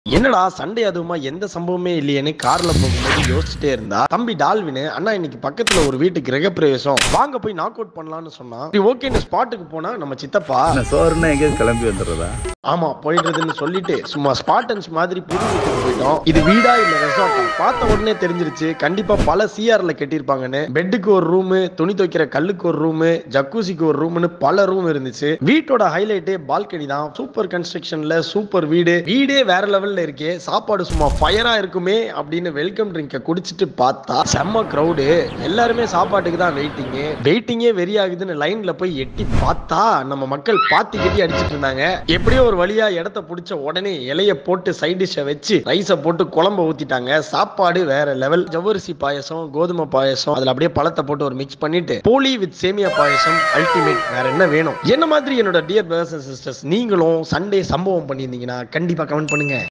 என்னடா சண்டே அதுவுமா எந்த சம்பவமே இல்லையேன்னு கார்ல போகும்போது யோசிச்சுட்டே இருந்தா தம்பி டால்வின் அண்ணா இன்னைக்கு பக்கத்துல ஒரு வீட்டு கிரகப்பிரவேசம் வாங்க போய் நாக் அவுட் பண்ணலாம்னு சொன்னா ஓகே ஸ்பாட்டுக்கு போனா நம்ம சித்தப்பா என்ன சோறுன்னா எங்கேயாவது கிளம்பி வந்துடுறதா ஆமா போயிடுறதுன்னு சொல்லிட்டு சும்மா ஸ்பாட்டன்ஸ் மாதிரி புது வீட்டுக்கு போயிட்டோம் இது வீடா இல்ல ரெசார்ட்டா பார்த்த உடனே தெரிஞ்சிருச்சு கண்டிப்பா பல சிஆர்ல கட்டியிருப்பாங்கன்னு பெட்டுக்கு ஒரு ரூமு துணி துவைக்கிற கல்லுக்கு ஒரு ரூமு ஜக்கூசிக்கு ஒரு ரூம்னு பல ரூம் இருந்துச்சு வீட்டோட ஹைலைட்டே பால்கனி தான் சூப்பர் கன்ஸ்ட்ரக்ஷன்ல சூப்பர் வீடு வீடே வேற லெவல்ல இருக்கே சாப்பாடு சும்மா ஃபயரா இருக்குமே அப்படின்னு வெல்கம் ட்ரிங்க குடிச்சிட்டு பார்த்தா செம்ம க்ரௌடு எல்லாருமே சாப்பாட்டுக்கு தான் வெயிட்டிங் வெயிட்டிங்கே வெறி ஆகுதுன்னு லைன்ல போய் எட்டி பார்த்தா நம்ம மக்கள் பாத்தி கட்டி அடிச்சிட்டு இருந்தாங்க எப்படியோ ஒரு வழியா இடத்த பிடிச்ச உடனே இலைய போட்டு சைட் டிஷ்ஷை வச்சு ரைஸை போட்டு குழம்ப ஊத்திட்டாங்க சாப்பாடு வேற லெவல் ஜவ்வரிசி பாயசம் கோதுமை பாயசம் அதுல அப்படியே பழத்தை போட்டு ஒரு மிக்ஸ் பண்ணிட்டு போலி வித் சேமியா பாயசம் அல்டிமேட் வேற என்ன வேணும் என்ன மாதிரி என்னோட டியர் பிரதர்ஸ் அண்ட் சிஸ்டர்ஸ் நீங்களும் சண்டே சம்பவம் பண்ணியிருந்தீங்கன்னா கண்டிப்பா கமெண்ட் பண்ணுங்க